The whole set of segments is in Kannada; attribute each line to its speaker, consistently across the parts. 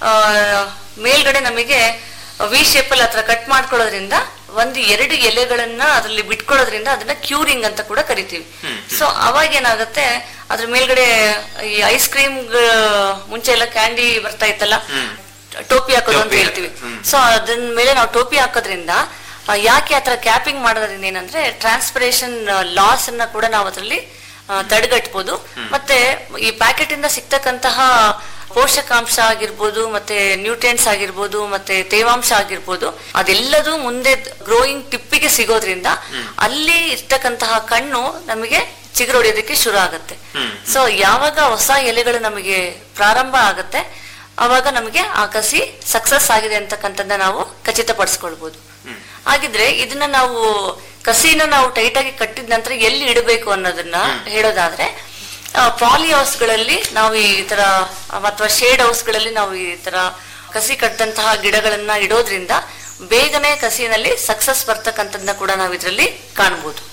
Speaker 1: ಆ, ಮೇಲ್ಗಡೆ ನಮಗೆ ವಿ ಶೇಪ್ ಅಲ್ಲಿ ಹತ್ರ ಕಟ್ ಮಾಡ್ಕೊಳ್ಳೋದ್ರಿಂದ ಒಂದು ಎರಡು ಎಲೆಗಳನ್ನ ಅದರಲ್ಲಿ ಬಿಟ್ಕೊಳ್ಳೋದ್ರಿಂದ ಅದನ್ನ ಕ್ಯೂರಿಂಗ್ ಅಂತ ಕೂಡ ಕರಿತೀವಿ ಸೊ ಅವಾಗ ಏನಾಗುತ್ತೆ ಅದ್ರ ಮೇಲ್ಗಡೆ ಈ ಐಸ್ ಕ್ರೀಮ್ ಮುಂಚೆ ಎಲ್ಲ ಕ್ಯಾಂಡಿ ಬರ್ತಾ ಇತ್ತಲ್ಲ ಟೋಪಿ ಹಾಕೋದು ಅಂತ
Speaker 2: ಟೋಪಿ,
Speaker 1: ಹೇಳ್ತೀವಿ
Speaker 2: ಹ್ಮ್.
Speaker 1: ಸೊ ಅದನ್ ಮೇಲೆ ನಾವು ಟೋಪಿ ಹಾಕೋದ್ರಿಂದ ಆ, ಯಾಕೆ ಆತರ ಕ್ಯಾಪಿಂಗ್ ಮಾಡೋದ್ರಿಂದ ಏನಂದ್ರೆ ಟ್ರಾನ್ಸ್ಪಿರೇಷನ್ ಲಾಸ್ ಅನ್ನ ಕೂಡ ನಾವು ಅದರಲ್ಲಿ ತಡೆಗಟ್ಬೋದು ಮತ್ತೆ ಈ ಪ್ಯಾಕೆಟ್ ಇಂದ ಸಿಗ್ತಕ್ಕಂತಹ ಪೋಷಕಾಂಶ ಆಗಿರ್ಬೋದು ಮತ್ತೆ ನ್ಯೂಟ್ರಿಯೆಂಟ್ಸ್ ಆಗಿರ್ಬೋದು ಮತ್ತೆ ತೇವಾಂಶ ಆಗಿರ್ಬೋದು ಅದೆಲ್ಲದೂ ಮುಂದೆ ಗ್ರೋಯಿಂಗ್ ಟಿಪ್ಪಿಗೆ ಸಿಗೋದ್ರಿಂದ ಅಲ್ಲಿ ಇರ್ತಕ್ಕಂತಹ ಕಣ್ಣು ನಮಗೆ ಚಿಗುರೊಡೆಯೋದಕ್ಕೆ ಶುರು ಆಗುತ್ತೆ ಸೊ ಯಾವಾಗ ಹೊಸ ಎಲೆಗಳು ನಮಗೆ ಪ್ರಾರಂಭ ಆಗುತ್ತೆ ಅವಾಗ ನಮಗೆ ಆ ಕಸಿ ಸಕ್ಸಸ್ ಆಗಿದೆ ಅಂತಕ್ಕಂಥದ್ದನ್ನ ನಾವು ಖಚಿತಪಡಿಸ್ಕೊಳ್ಬಹುದು ಹಾಗಿದ್ರೆ ಇದನ್ನ ನಾವು ಕಸಿನ ನಾವು ಟೈಟ್ ಆಗಿ ಕಟ್ಟಿದ ನಂತರ ಎಲ್ಲಿ ಇಡಬೇಕು ಅನ್ನೋದನ್ನ ಹೇಳೋದಾದ್ರೆ ಪಾಲಿ ಹೌಸ್ಗಳಲ್ಲಿ ನಾವು ಈ ತರ ಅಥವಾ ಶೇಡ್ ಹೌಸ್ಗಳಲ್ಲಿ ನಾವು ಈ ತರ ಕಸಿ ಕಟ್ಟಂತಹ ಗಿಡಗಳನ್ನ ಇಡೋದ್ರಿಂದ ಬೇಗನೆ ಕಸಿನಲ್ಲಿ ಸಕ್ಸಸ್ ಬರ್ತಕ್ಕಂಥದ್ದನ್ನ ಕೂಡ ನಾವು ಇದರಲ್ಲಿ ಕಾಣಬಹುದು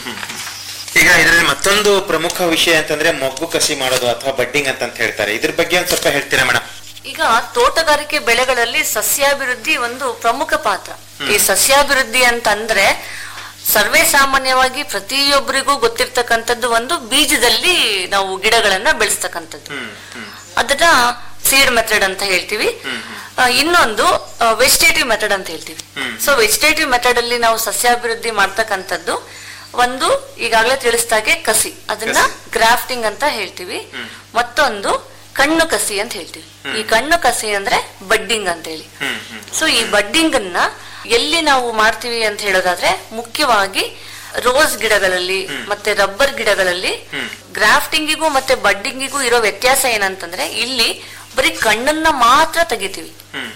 Speaker 2: ಈಗ ಇದರಲ್ಲಿ ಮತ್ತೊಂದು ಪ್ರಮುಖ ವಿಷಯ ಅಂತಂದ್ರೆ ಮೊಗ್ಗು ಕಸಿ ಮಾಡೋದು ಅಥವಾ ಬಡ್ಡಿಂಗ್ ಅಂತ ಹೇಳ್ತಾರೆ ಇದ್ರ ಬಗ್ಗೆ ಒಂದ್ ಸ್ವಲ್ಪ ಹೇಳ್ತೀರಾ ಮೇಡಮ್
Speaker 1: ಈಗ ತೋಟಗಾರಿಕೆ ಬೆಳೆಗಳಲ್ಲಿ ಸಸ್ಯಾಭಿವೃದ್ಧಿ ಒಂದು ಪ್ರಮುಖ ಪಾತ್ರ ಈ ಸಸ್ಯಾಭಿವೃದ್ಧಿ ಅಂತಂದ್ರೆ ಸರ್ವೇ ಸಾಮಾನ್ಯವಾಗಿ ಪ್ರತಿಯೊಬ್ಬರಿಗೂ ಗೊತ್ತಿರ್ತಕ್ಕಂಥದ್ದು ಒಂದು ಬೀಜದಲ್ಲಿ ನಾವು ಗಿಡಗಳನ್ನ ಬೆಳೆಸ್ತಕ್ಕಂಥದ್ದು ಅದನ್ನ ಸೀಡ್ ಮೆಥಡ್ ಅಂತ ಹೇಳ್ತೀವಿ ಆ, ಇನ್ನೊಂದು ವೆಜಿಟೇಟಿವ್ ಮೆಥಡ್ ಅಂತ ಹೇಳ್ತೀವಿ ಸೊ ವೆಜಿಟೇಟಿವ್ ಮೆಥಡ್ ಅಲ್ಲಿ ನಾವು ಸಸ್ಯಾಭಿವೃದ್ಧಿ ಮಾಡ್ತಕ್ಕಂಥದ್ದು ಒಂದು ಈಗಾಗಲೇ ತಿಳಿಸ್ದಾಗೆ ಕಸಿ ಅದನ್ನ ಗ್ರಾಫ್ಟಿಂಗ್ ಅಂತ ಹೇಳ್ತೀವಿ ಮತ್ತೊಂದು ಕಣ್ಣು ಕಸಿ ಅಂತ ಹೇಳ್ತೀವಿ ಈ ಕಣ್ಣು ಕಸಿ ಅಂದ್ರೆ ಬಡ್ಡಿಂಗ್ ಅಂತ ಹೇಳಿ ಸೊ ಈ ಬಡ್ಡಿಂಗ್ ಅನ್ನ ಎಲ್ಲಿ ನಾವು ಮಾಡ್ತೀವಿ ಅಂತ ಹೇಳೋದಾದ್ರೆ ಮುಖ್ಯವಾಗಿ ರೋಸ್ ಗಿಡಗಳಲ್ಲಿ ಮತ್ತೆ ರಬ್ಬರ್ ಗಿಡಗಳಲ್ಲಿ ಗ್ರಾಫ್ಟಿಂಗಿಗೂ ಮತ್ತೆ ಬಡ್ಡಿಂಗಿಗೂ ಇರೋ ವ್ಯತ್ಯಾಸ ಏನಂತಂದ್ರೆ ಇಲ್ಲಿ ಬರೀ ಕಣ್ಣನ್ನ ಮಾತ್ರ ತೆಗಿತೀವಿ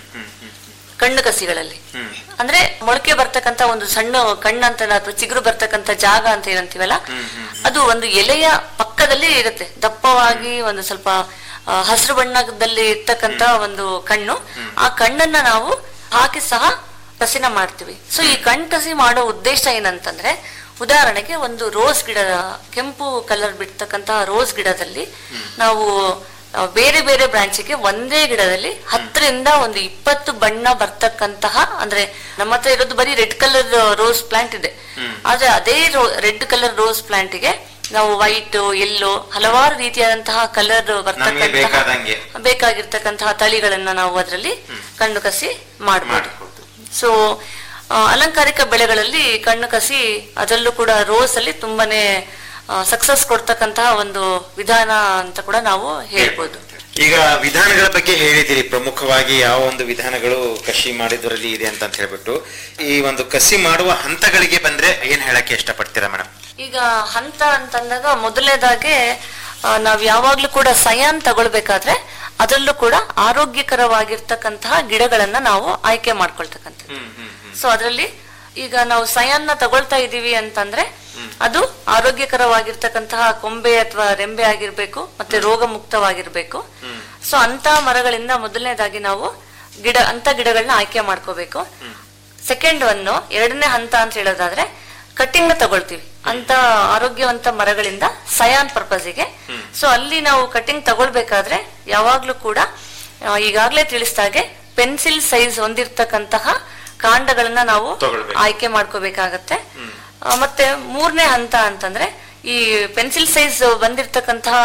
Speaker 1: ಕಣ್ಣು ಕಸಿಗಳಲ್ಲಿ ಅಂದ್ರೆ ಮೊಳಕೆ ಬರ್ತಕ್ಕಂತ ಒಂದು ಸಣ್ಣ ಕಣ್ಣು ಅಂತ ಅಥವಾ ಚಿಗುರು ಬರ್ತಕ್ಕಂತ ಜಾಗ ಅಂತ ಏನಂತೀವಲ್ಲ ಅದು ಒಂದು ಎಲೆಯ ಪಕ್ಕದಲ್ಲಿ ಇರುತ್ತೆ ದಪ್ಪವಾಗಿ ಒಂದು ಸ್ವಲ್ಪ ಆ, ಹಸಿರು ಬಣ್ಣದಲ್ಲಿ ಇರ್ತಕ್ಕಂತ ಒಂದು ಕಣ್ಣು ಆ ಕಣ್ಣನ್ನ ನಾವು ಹಾಕಿ ಸಹ ಕಸಿನ ಮಾಡ್ತೀವಿ ಸೊ ಈ ಕಣ್ ಕಸಿ ಮಾಡೋ ಉದ್ದೇಶ ಏನಂತಂದ್ರೆ ಉದಾಹರಣೆಗೆ ಒಂದು ರೋಸ್ ಗಿಡ ಕೆಂಪು ಕಲರ್ ಬಿಡ್ತಕ್ಕಂತಹ ರೋಸ್ ಗಿಡದಲ್ಲಿ ನಾವು ಆ, ಬೇರೆ ಬೇರೆ ಬ್ರಾಂಚಿಗೆ ಒಂದೇ ಗಿಡದಲ್ಲಿ ಹತ್ತರಿಂದ ಒಂದು ಇಪ್ಪತ್ತು ಬಣ್ಣ ಬರ್ತಕ್ಕಂತಹ ಅಂದ್ರೆ ನಮ್ಮ ಹತ್ರ ಇರೋದು ಬರೀ ರೆಡ್ ಕಲರ್ ರೋಸ್ ಪ್ಲಾಂಟ್ ಇದೆ ಆದ್ರೆ ಅದೇ ರೆಡ್ ಕಲರ್ ರೋಸ್ ಪ್ಲಾಂಟ್ಗೆ ನಾವು ವೈಟ್ ಎಲ್ಲೋ ಹಲವಾರು ರೀತಿಯಾದಂತಹ ಕಲರ್ ಬರ್ತಕ್ಕಂತಹ
Speaker 2: ಬೇಕಾದಂಗೆ.
Speaker 1: ಬೇಕಾಗಿರ್ತಕ್ಕಂತಹ ತಳಿಗಳನ್ನ ನಾವು ಅದರಲ್ಲಿ ಕಣ್ಣು ಕಸಿ ಮಾಡಬಹುದು ಸೊ ಅಲಂಕಾರಿಕ ಬೆಳೆಗಳಲ್ಲಿ ಕಣ್ಣು ಕಸಿ ಅದರಲ್ಲೂ ಕೂಡ ರೋಸ್ ಅಲ್ಲಿ ತುಂಬಾನೇ ಸಕ್ಸಸ್ ಕೊಡ್ತಕ್ಕಂತಹ ಒಂದು ವಿಧಾನ ಅಂತ ಕೂಡ ನಾವು ಹೇಳ್ಬೋದು
Speaker 2: ಈಗ ವಿಧಾನಗಳ ಬಗ್ಗೆ ಹೇಳಿದಿರಿ ಪ್ರಮುಖವಾಗಿ ಯಾವ ಒಂದು ವಿಧಾನಗಳು ಕಸಿ ಮಾಡಿದ್ರಲ್ಲಿ ಇದೆ ಅಂತ ಅಂತ ಹೇಳ್ಬಿಟ್ಟು ಈ ಒಂದು ಕಸಿ ಮಾಡುವ ಹಂತಗಳಿಗೆ ಬಂದ್ರೆ ಏನ್ ಹೇಳಕ್ಕೆ ಇಷ್ಟಪಡ್ತೀರಾ ಮೇಡಮ್
Speaker 1: ಈಗ ಹಂತ ಅಂತಂದಾಗ ಮೊದಲನೇದಾಗೆ ಆ, ನಾವ್ ಯಾವಾಗ್ಲೂ ಕೂಡ ಸಯಾನ್ ತಗೊಳ್ಬೇಕಾದ್ರೆ ಅದರಲ್ಲೂ ಕೂಡ ಆರೋಗ್ಯಕರವಾಗಿರ್ತಕ್ಕಂತಹ ಗಿಡಗಳನ್ನ ನಾವು ಆಯ್ಕೆ ಮಾಡ್ಕೊಳ್ತಕ್ಕಂಥದ್ದು ಸೊ ಅದರಲ್ಲಿ ಈಗ ನಾವು ಸಯಾನ್ನ ತಗೊಳ್ತಾ ಇದೀವಿ ಅಂತಂದ್ರೆ ಅದು ಆರೋಗ್ಯಕರವಾಗಿರ್ತಕ್ಕಂತಹ ಕೊಂಬೆ ಅಥವಾ ರೆಂಬೆ ಆಗಿರ್ಬೇಕು ಮತ್ತೆ ರೋಗ ಮುಕ್ತವಾಗಿರ್ಬೇಕು ಸೊ ಅಂತ ಮರಗಳಿಂದ ಮೊದಲನೇದಾಗಿ ನಾವು ಗಿಡ ಅಂತ ಗಿಡಗಳನ್ನ ಆಯ್ಕೆ ಮಾಡ್ಕೋಬೇಕು ಸೆಕೆಂಡ್ ಒನ್ ಎರಡನೇ ಹಂತ ಅಂತ ಹೇಳೋದಾದ್ರೆ ಕಟ್ಟಿಂಗ್ ನ ತಗೊಳ್ತೀವಿ ಅಂತ ಆರೋಗ್ಯವಂತ ಮರಗಳಿಂದ ಸಯಾನ್ ಪರ್ಪಸ್ಗೆ ಸೊ ಅಲ್ಲಿ ನಾವು ಕಟ್ಟಿಂಗ್ ತಗೊಳ್ಬೇಕಾದ್ರೆ ಯಾವಾಗ್ಲೂ ಕೂಡ ಆ, ಈಗಾಗ್ಲೇ ತಿಳಿಸ್ದಾಗೆ ಪೆನ್ಸಿಲ್ ಸೈಜ್ ಹೊಂದಿರ್ತಕ್ಕಂತಹ ಕಾಂಡಗಳನ್ನ ನಾವು
Speaker 2: ತಗೊಳ್ಬೇಕು.
Speaker 1: ಆಯ್ಕೆ ಮಾಡ್ಕೋಬೇಕಾಗತ್ತೆ ಆ, ಮತ್ತೆ ಮೂರನೇ ಹಂತ ಅಂತಂದ್ರೆ ಈ ಪೆನ್ಸಿಲ್ ಸೈಜ್ ಬಂದಿರತಕ್ಕಂತಹ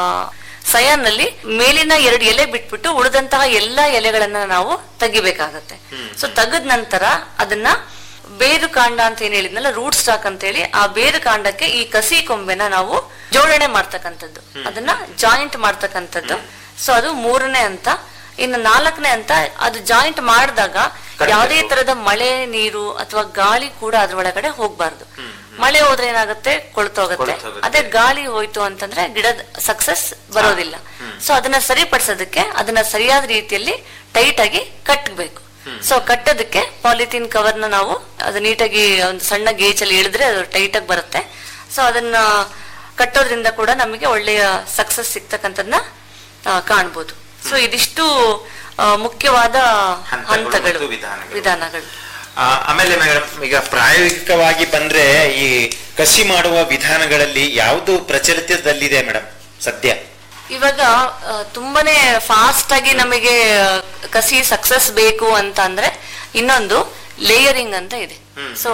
Speaker 1: ಸಯಾನ್ ನಲ್ಲಿ ಮೇಲಿನ ಎರಡು ಎಲೆ ಬಿಟ್ಬಿಟ್ಟು ಉಳಿದಂತಹ ಎಲ್ಲಾ ಎಲೆಗಳನ್ನ ನಾವು ತೆಗಿಬೇಕಾಗತ್ತೆ ಸೊ ತೆಗೆದ ನಂತರ ಅದನ್ನ ಬೇರು ಕಾಂಡ ಅಂತ ಏನ್ ಹೇಳಿದ್ನಲ್ಲ ರೂಟ್ ಸ್ಟಾಕ್ ಅಂತ ಹೇಳಿ ಆ ಬೇರು ಕಾಂಡಕ್ಕೆ ಈ ಕಸಿ ಕೊಂಬೆನ ನಾವು ಜೋಡಣೆ ಮಾಡ್ತಕ್ಕಂಥದ್ದು ಅದನ್ನ ಜಾಯಿಂಟ್ ಮಾಡ್ತಕ್ಕಂಥದ್ದು ಸೊ ಅದು ಮೂರನೇ ಹಂತ ಇನ್ನು ನಾಲ್ಕನೇ ಹಂತ ಅದು ಜಾಯಿಂಟ್ ಮಾಡಿದಾಗ ಯಾವುದೇ ತರದ ಮಳೆ ನೀರು ಅಥವಾ ಗಾಳಿ ಕೂಡ ಅದ್ರ ಒಳಗಡೆ ಹೋಗ್ಬಾರ್ದು ಮಳೆ ಹೋದ್ರೆ ಏನಾಗುತ್ತೆ ಕೊಳ್ತೋಗುತ್ತೆ
Speaker 2: ಕೊಳ್ತೋಗುತ್ತೆ.
Speaker 1: ಅದೇ ಗಾಳಿ ಹೋಯ್ತು ಅಂತಂದ್ರೆ ಗಿಡದ ಸಕ್ಸಸ್ ಬರೋದಿಲ್ಲ ಸೊ ಅದನ್ನ ಸರಿಪಡಿಸೋದಕ್ಕೆ ಅದನ್ನ ಸರಿಯಾದ ರೀತಿಯಲ್ಲಿ ಟೈಟ್ ಆಗಿ ಕಟ್ಟಬೇಕು ಸೊ ಕಟ್ಟೋದಕ್ಕೆ ಪಾಲಿಥೀನ್ ಕವರ್ನ ನಾವು ಅದು ನೀಟಾಗಿ ಒಂದು ಸಣ್ಣ ಗೇಜ್ ಅಲ್ಲಿ ಇಳಿದ್ರೆ ಅದು ಟೈಟ್ ಆಗಿ ಬರುತ್ತೆ ಸೊ ಅದನ್ನ ಕಟ್ಟೋದ್ರಿಂದ ಕೂಡ ನಮಗೆ ಒಳ್ಳೆಯ ಸಕ್ಸಸ್ ಸಿಗ್ತಕ್ಕಂಥದ್ನ ಆ, ಕಾಣ್ಬೋದು ಸೊ ಇದಿಷ್ಟು ಆ, ಮುಖ್ಯವಾದ
Speaker 2: ಹಂತಗಳು
Speaker 1: ಹಂತಗಳು
Speaker 2: ಮತ್ತು ವಿಧಾನಗಳು.
Speaker 1: ವಿಧಾನಗಳು
Speaker 2: ಆ, ಆಮೇಲೆ ಮೇಡಮ್ ಈಗ ಪ್ರಾಯೋಗಿಕವಾಗಿ ಬಂದ್ರೆ ಈ ಕಸಿ ಮಾಡುವ ವಿಧಾನಗಳಲ್ಲಿ ಯಾವುದು ಪ್ರಚಲಿತದಲ್ಲಿದೆ ಮೇಡಮ್ ಸದ್ಯ
Speaker 1: ಇವಾಗ ಆ, ತುಂಬಾನೇ ಫಾಸ್ಟ್ ಆಗಿ ನಮಗೆ ಆ, ಕಸಿ ಸಕ್ಸಸ್ ಬೇಕು ಅಂತ ಅಂದ್ರೆ ಇನ್ನೊಂದು ಲೇಯರಿಂಗ್ ಅಂತ ಇದೆ ಸೊ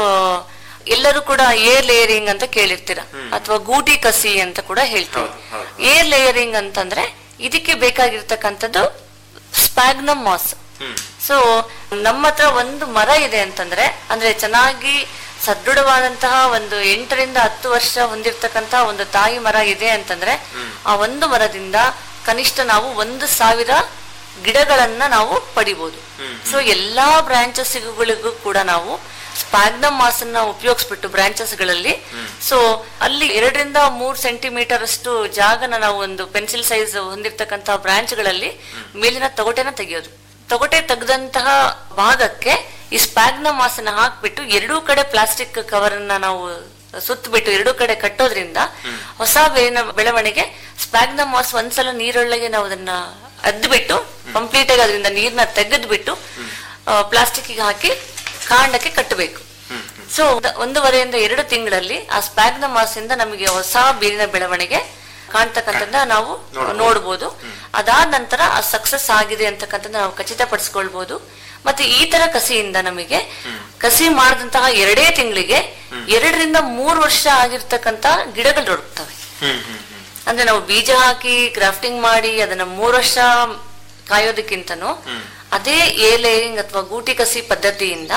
Speaker 1: ಎಲ್ಲರೂ ಕೂಡ ಏರ್ ಲೇಯರಿಂಗ್ ಅಂತ ಕೇಳಿರ್ತೀರ ಅಥವಾ ಗೂಟಿ ಕಸಿ ಅಂತ ಕೂಡ ಹೇಳ್ತೀವಿ
Speaker 2: ಹೌದು, ಹೌದು.
Speaker 1: ಏರ್ ಲೇಯರಿಂಗ್ ಅಂತಂದ್ರೆ ಇದಕ್ಕೆ ಬೇಕಾಗಿರ್ತಕ್ಕಂಥದ್ದು ಸ್ಪ್ಯಾಗ್ನಮ್ ಮಾಸ್ ಸೊ ನಮ್ಮ ಹತ್ರ ಒಂದು ಮರ ಇದೆ ಅಂತಂದ್ರೆ ಅಂದ್ರೆ ಚೆನ್ನಾಗಿ ಸದೃಢವಾದಂತಹ ಒಂದು ಎಂಟರಿಂದ ಹತ್ತು ವರ್ಷ ಹೊಂದಿರತಕ್ಕಂತಹ ಒಂದು ತಾಯಿ ಮರ ಇದೆ ಅಂತಂದ್ರೆ ಆ ಒಂದು ಮರದಿಂದ ಕನಿಷ್ಠ ನಾವು ಒಂದು ಸಾವಿರ ಗಿಡಗಳನ್ನ ನಾವು ಪಡಿಬಹುದು ಸೊ ಎಲ್ಲಾ ಬ್ರಾಂಚಸ್ಗಳಿಗೂ ಕೂಡ ನಾವು ಸ್ಪಾಗ್ನಮ್ ಮಾಸ್ ಅನ್ನ ಉಪಯೋಗಿಸ್ಬಿಟ್ಟು ಬ್ರಾಂಚಸ್ ಗಳಲ್ಲಿ ಸೊ ಅಲ್ಲಿ ಎರಡರಿಂದ ಮೂರ್ ಸೆಂಟಿಮೀಟರ್ ಅಷ್ಟು ಜಾಗನ ನಾವು ಒಂದು ಪೆನ್ಸಿಲ್ ಸೈಜ್ ಹೊಂದಿರತಕ್ಕಂತಹ ಬ್ರಾಂಚ್ ಗಳಲ್ಲಿ ಮೇಲಿನ ತೊಗಟೆನ ತೆಗೆಯೋದು ತೊಗಟೆ ತೆಗೆದಂತಹ ಭಾಗಕ್ಕೆ ಈ ಸ್ಪಾಗ್ನಮ್ ಮಾಸ್ ಅನ್ನ ಹಾಕ್ಬಿಟ್ಟು ಎರಡೂ ಕಡೆ ಪ್ಲಾಸ್ಟಿಕ್ ಕವರ್ ಅನ್ನ ನಾವು ಸುತ್ತಬಿಟ್ಟು ಎರಡೂ ಕಡೆ ಕಟ್ಟೋದ್ರಿಂದ ಹೊಸ ಬೇರಿನ ಬೆಳವಣಿಗೆ ಸ್ಪಾಗ್ನಮ್ ಮಾಸ್ ಒಂದ್ಸಲ ನೀರೊಳಗೆ ನಾವು ಅದನ್ನ ಅದ್ಬಿಟ್ಟು ಕಂಪ್ಲೀಟ್ ಆಗಿ ಅದರಿಂದ ನೀರ್ನ ತೆಗೆದ್ಬಿಟ್ಟು ಪ್ಲಾಸ್ಟಿಕ್ ಹಾಕಿ ಕಾಂಡಕ್ಕೆ ಕಟ್ಟಬೇಕು ಸೊ ಒಂದೂವರೆಯಿಂದ ಎರಡು ತಿಂಗಳಲ್ಲಿ ಆ ಸ್ಪ್ಯಾಗ್ನ ಮಾಸಿಂದ ನಮಗೆ ಹೊಸ ಬೇರಿನ ಬೆಳವಣಿಗೆ ಕಾಣ್ತಕ್ಕಂಥದ್ದನ್ನ ನಾವು ನೋಡ್ಬೋದು ಅದಾದ ನಂತರ ಆ ಸಕ್ಸಸ್ ಆಗಿದೆ ಅಂತಕ್ಕಂಥದ್ದು ನಾವು ಖಚಿತಪಡಿಸ್ಕೊಳ್ಬಹುದು ಮತ್ತೆ ಈ ತರ ಕಸಿಯಿಂದ ನಮಗೆ ಕಸಿ ಮಾಡಿದಂತಹ ಎರಡೇ ತಿಂಗಳಿಗೆ ಎರಡರಿಂದ ಮೂರು ವರ್ಷ ಆಗಿರ್ತಕ್ಕಂತ ಗಿಡಗಳು ದೊರಕ್ತವೆ
Speaker 2: ಹ್ಮ್ ಹ್ಮ್ ಹ್ಮ್
Speaker 1: ಅಂದ್ರೆ ನಾವು ಬೀಜ ಹಾಕಿ ಗ್ರಾಫ್ಟಿಂಗ್ ಮಾಡಿ ಅದನ್ನ ಮೂರು ವರ್ಷ ಕಾಯೋದಕ್ಕಿಂತನೂ ಅದೇ ಏ ಲೇಯರಿಂಗ್ ಅಥವಾ ಗೂಟಿ ಕಸಿ ಪದ್ಧತಿಯಿಂದ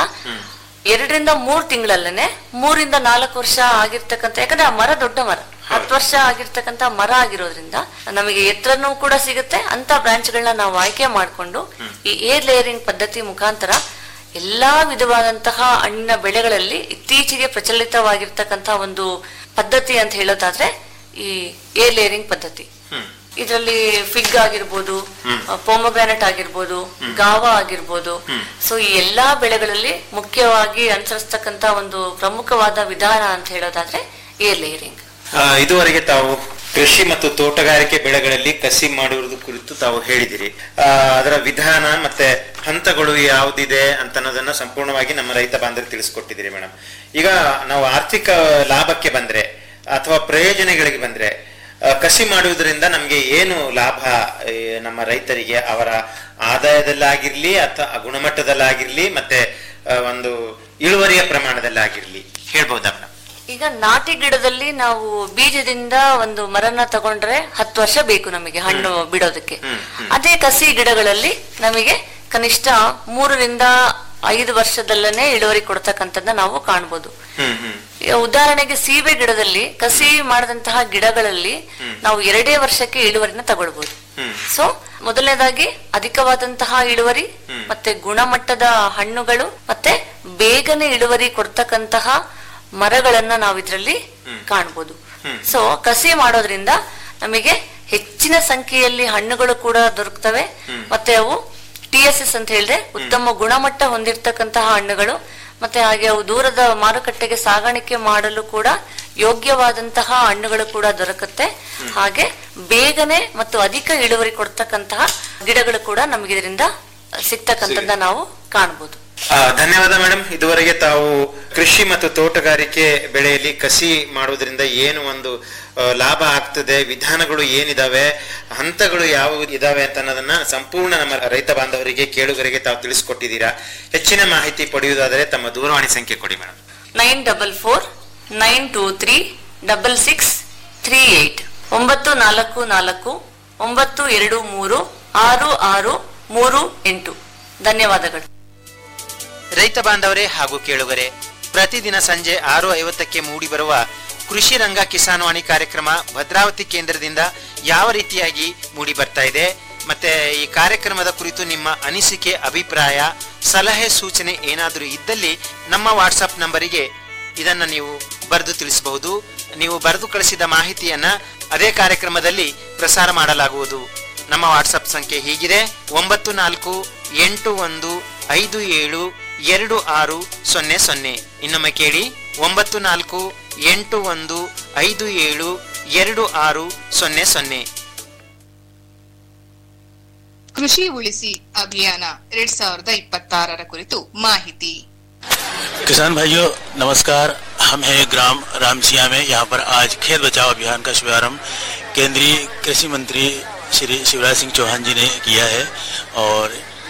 Speaker 1: ಎರಡರಿಂದ ಮೂರ್ ತಿಂಗಳಲ್ಲೇನೆ ಮೂರಿಂದ ನಾಲ್ಕು ವರ್ಷ ಆಗಿರ್ತಕ್ಕಂಥ ಯಾಕಂದ್ರೆ ಆ ಮರ ದೊಡ್ಡ ಮರ ಹತ್ತು ವರ್ಷ ಆಗಿರ್ತಕ್ಕಂಥ ಮರ ಆಗಿರೋದ್ರಿಂದ ನಮಗೆ ಎತ್ತರನೂ ಕೂಡ ಸಿಗುತ್ತೆ ಅಂತ ಬ್ರಾಂಚ್ಗಳನ್ನ ನಾವು ಆಯ್ಕೆ ಮಾಡಿಕೊಂಡು ಈ ಏರ್ ಲೇಯರಿಂಗ್ ಪದ್ಧತಿ ಮುಖಾಂತರ ಎಲ್ಲಾ ವಿಧವಾದಂತಹ ಹಣ್ಣಿನ ಬೆಳೆಗಳಲ್ಲಿ ಇತ್ತೀಚೆಗೆ ಪ್ರಚಲಿತವಾಗಿರ್ತಕ್ಕಂಥ ಒಂದು ಪದ್ಧತಿ ಅಂತ ಹೇಳೋದಾದ್ರೆ ಈ ಏರ್ ಲೇಯರಿಂಗ್ ಪದ್ಧತಿ
Speaker 2: ಹ್ಮ್
Speaker 1: ಇದರಲ್ಲಿ ಫಿಗ್ ಆಗಿರ್ಬೋದು ಪೊಮೊಗ್ರಾನೆಟ್ ಆಗಿರ್ಬೋದು ಗಾವ ಆಗಿರ್ಬೋದು ಸೊ ಈ ಎಲ್ಲಾ ಬೆಳೆಗಳಲ್ಲಿ ಮುಖ್ಯವಾಗಿ ಅನುಸರಿಸ್ತಕ್ಕಂತ ಒಂದು ಪ್ರಮುಖವಾದ ವಿಧಾನ ಅಂತ ಹೇಳೋದಾದ್ರೆ ಏರ್ ಲೇಯರಿಂಗ್
Speaker 2: ಆ, ಇದುವರೆಗೆ ತಾವು ಕೃಷಿ ಮತ್ತು ತೋಟಗಾರಿಕೆ ಬೆಳೆಗಳಲ್ಲಿ ಕಸಿ ಮಾಡುವುದು ಕುರಿತು ತಾವು ಹೇಳಿದಿರಿ ಆ, ಅದರ ವಿಧಾನ ಮತ್ತೆ ಹಂತಗಳು ಯಾವುದಿದೆ ಅಂತ ಅನ್ನೋದನ್ನ ಸಂಪೂರ್ಣವಾಗಿ ನಮ್ಮ ರೈತ ಬಾಂಧವರು ತಿಳಿಸ್ಕೊಟ್ಟಿದ್ದೀರಿ ಮೇಡಮ್ ಈಗ ನಾವು ಆರ್ಥಿಕ ಲಾಭಕ್ಕೆ ಬಂದ್ರೆ ಅಥವಾ ಪ್ರಯೋಜನಗಳಿಗೆ ಬಂದ್ರೆ ಆ, ಕಸಿ ಮಾಡುವುದರಿಂದ ನಮ್ಗೆ ಏನು ಲಾಭ ಈ, ನಮ್ಮ ರೈತರಿಗೆ ಅವರ ಆದಾಯದಲ್ಲಾಗಿರ್ಲಿ ಅಥವಾ ಗುಣಮಟ್ಟದಲ್ಲಾಗಿರ್ಲಿ ಮತ್ತೆ ಆ, ಒಂದು ಇಳುವರಿಯ ಪ್ರಮಾಣದಲ್ಲಾಗಿರ್ಲಿ ಹೇಳ್ಬಹುದಾ ಮೇಡಮ್
Speaker 1: ಈಗ ನಾಟಿ ಗಿಡದಲ್ಲಿ ನಾವು ಬೀಜದಿಂದ ಒಂದು ಮರನ ತಗೊಂಡ್ರೆ ಹತ್ತು ವರ್ಷ ಬೇಕು ನಮಗೆ ಹಣ್ಣು ಬಿಡೋದಕ್ಕೆ ಅದೇ ಕಸಿ ಗಿಡಗಳಲ್ಲಿ ನಮಗೆ ಕನಿಷ್ಠ ಮೂರರಿಂದ ಐದು ವರ್ಷದಲ್ಲೇ ಇಳುವರಿ ಕೊಡ್ತಕ್ಕಂಥದ್ದನ್ನ ನಾವು ಕಾಣ್ಬೋದು
Speaker 2: ಹ್ಮ್ ಹ್ಮ್
Speaker 1: ಈಗ ಉದಾಹರಣೆಗೆ ಸೀಬೆ ಗಿಡದಲ್ಲಿ ಕಸಿ ಮಾಡಿದಂತಹ ಗಿಡಗಳಲ್ಲಿ ನಾವು ಎರಡೇ ವರ್ಷಕ್ಕೆ ಇಳುವರಿನ ತಗೊಳ್ಬಹುದು
Speaker 2: ಹ್ಮ್.
Speaker 1: ಸೊ ಮೊದಲನೇದಾಗಿ ಅಧಿಕವಾದಂತಹ ಇಳುವರಿ ಮತ್ತೆ ಗುಣಮಟ್ಟದ ಹಣ್ಣುಗಳು ಮತ್ತೆ ಬೇಗನೆ ಇಳುವರಿ ಕೊಡ್ತಕ್ಕಂತಹ ಮರಗಳನ್ನ ನಾವು ಇದರಲ್ಲಿ ಕಾಣ್ಬೋದು ಸೊ ಕಸಿ ಮಾಡೋದ್ರಿಂದ ನಮಗೆ ಹೆಚ್ಚಿನ ಸಂಖ್ಯೆಯಲ್ಲಿ ಹಣ್ಣುಗಳು ಕೂಡ ದೊರಕ್ತವೆ ಮತ್ತೆ ಅವು ಟಿ ಎಸ್ ಎಸ್ ಅಂತ ಹೇಳಿದ್ರೆ ಉತ್ತಮ ಗುಣಮಟ್ಟ ಹೊಂದಿರತಕ್ಕಂತಹ ಹಣ್ಣುಗಳು ಮತ್ತೆ ಹಾಗೆ ಅವು ದೂರದ ಮಾರುಕಟ್ಟೆಗೆ ಸಾಗಾಣಿಕೆ ಮಾಡಲು ಕೂಡ ಯೋಗ್ಯವಾದಂತಹ ಹಣ್ಣುಗಳು ಕೂಡ ದೊರಕುತ್ತೆ ಹಾಗೆ ಬೇಗನೆ ಮತ್ತು ಅಧಿಕ ಇಳುವರಿ ಕೊಡ್ತಕ್ಕಂತಹ ಗಿಡಗಳು ಕೂಡ ನಮಗೆ ಇದರಿಂದ ಸಿಗ್ತಕ್ಕಂಥದ್ದನ್ನ ನಾವು ಕಾಣ್ಬೋದು
Speaker 2: ಆ, ಧನ್ಯವಾದ ಮೇಡಮ್ ಇದುವರೆಗೆ ತಾವು ಕೃಷಿ ಮತ್ತು ತೋಟಗಾರಿಕೆ ಬೆಳೆಯಲ್ಲಿ ಕಸಿ ಮಾಡುವುದರಿಂದ ಏನು ಒಂದು ಆ, ಲಾಭ ಆಗ್ತದೆ ವಿಧಾನಗಳು ಏನಿದಾವೆ ಹಂತಗಳು ಯಾವ ಇದಾವೆ ಅಂತ ಅನ್ನೋದನ್ನ ಸಂಪೂರ್ಣ ನಮ್ಮ ರೈತ ಬಾಂಧವರಿಗೆ ಕೇಳುಗರಿಗೆ ತಾವು ತಿಳಿಸ್ಕೊಟ್ಟಿದ್ದೀರಾ ಹೆಚ್ಚಿನ ಮಾಹಿತಿ ಪಡೆಯುವುದಾದರೆ ತಮ್ಮ ದೂರವಾಣಿ ಸಂಖ್ಯೆ ಕೊಡಿ madam
Speaker 1: nine double four nine two three double six three eight ಒಂಬತ್ತು ನಾಲ್ಕು ನಾಲ್ಕು ಒಂಬತ್ತು ಎರಡು ಮೂರು ಆರು ಆರು ಮೂರು ಎಂಟು ಧನ್ಯವಾದಗಳು
Speaker 2: ರೈತ ಬಾಂಧವರೇ ಹಾಗೂ ಕೇಳುಗರೆ ಪ್ರತಿದಿನ ಸಂಜೆ ಆರು ಐವತ್ತಕ್ಕೆ ಮೂಡಿಬರುವ ಕೃಷಿ ರಂಗ ಕಿಸಾನ್ವಾಣಿ ಕಾರ್ಯಕ್ರಮ ಭದ್ರಾವತಿ ಕೇಂದ್ರದಿಂದ ಯಾವ ರೀತಿಯಾಗಿ ಮೂಡಿ ಬರ್ತಾ ಇದೆ ಮತ್ತೆ ಈ ಕಾರ್ಯಕ್ರಮದ ಕುರಿತು ನಿಮ್ಮ ಅನಿಸಿಕೆ ಅಭಿಪ್ರಾಯ ಸಲಹೆ ಸೂಚನೆ ಏನಾದರೂ ಇದ್ದಲ್ಲಿ ನಮ್ಮ ವಾಟ್ಸಪ್ ನಂಬರಿಗೆ ಇದನ್ನ ನೀವು ಬರೆದು ತಿಳಿಸಬಹುದು ನೀವು ಬರೆದು ಕಳಿಸಿದ ಮಾಹಿತಿಯನ್ನ ಅದೇ ಕಾರ್ಯಕ್ರಮದಲ್ಲಿ ಪ್ರಸಾರ ಮಾಡಲಾಗುವುದು ನಮ್ಮ ವಾಟ್ಸಪ್ ಸಂಖ್ಯೆ ಹೀಗಿದೆ ಒಂಬತ್ತು ನಾಲ್ಕು ಎಂಟು ಒಂದು ಐದು ಏಳು ಎರಡು ಆರು ಸೊನ್ನೆ ಸೊನ್ನೆ ಇನ್ನೊಮ್ಮೆ ಕೇಳಿ ಒಂಬತ್ತು ನಾಲ್ಕು ಎಂಟು ಒಂದು ಐದು ಏಳು ಎರಡು ಆರು ಸೊನ್ನೆ ಸೊನ್ನೆ
Speaker 3: ಕೃಷಿ ಉಳಿಸಿ ಅಭಿಯಾನ ಎರಡ್ ಸಾವಿರದ ಇಪ್ಪತ್ತಾರರ ಕುರಿತು ಮಾಹಿತಿ
Speaker 4: किसान भाइयों नमस्कार हम हैं ग्राम रामसिया में यहाँ पर आज खेत बचाओ अभियान का शुभारंभ केंद्रीय कृषि मंत्री श्री शिवराज सिंह चौहान जी ने किया है और